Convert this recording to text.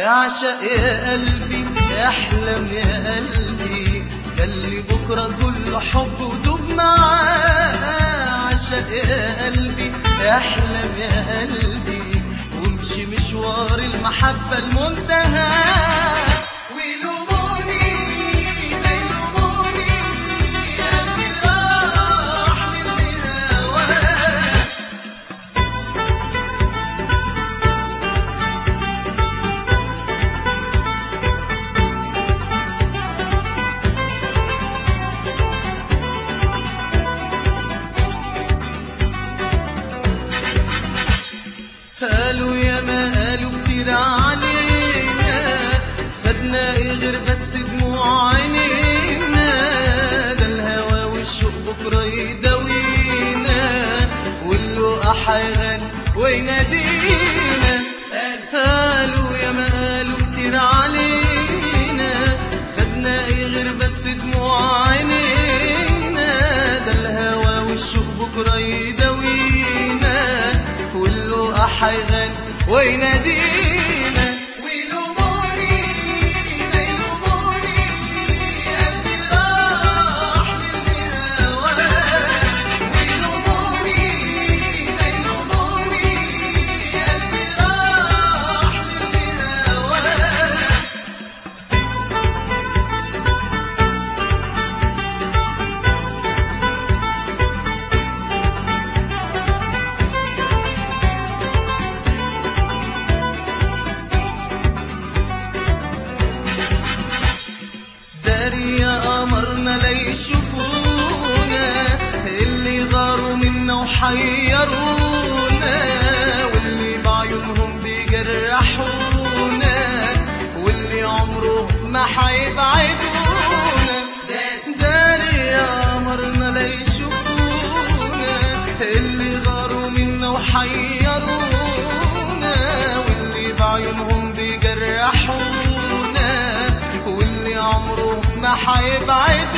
اعشق يا قلبي احلم يا قلبي خلي بكرة كل حب ودوب معاه اعشق يا قلبي احلم يا قلبي وامشي مشوار المحبة المنتهى ويلوموني ويلوموني قلبي راح من هواه قالوا يا ما قالوا كتير علينا خدنا ايه غير بس دموع عينينا ده الهوى والشوق بكره يداوينا واللقا حيغني وينادينا قالوا يا ما قالوا كتير علينا خدنا ايه غير بس دموع عينينا ده الهوى والشوق بكره يداوينا كله حيغني وينادينا ويلوموني ويلوموني قلبي راح للهوى ويلوموني ويلوموني قلبي راح للهوى داري يا قمرنا لا يشوفونا اللي غاروا منا وحيرونا واللي بعيونهم بيجرحونا واللي عمرهم ما حيبعدونا داري يا قمرنا لا يشوفونا اللي غاروا منا وحيرونا واللي بعيونهم بيجرحونا واللي عمره ما حيبعد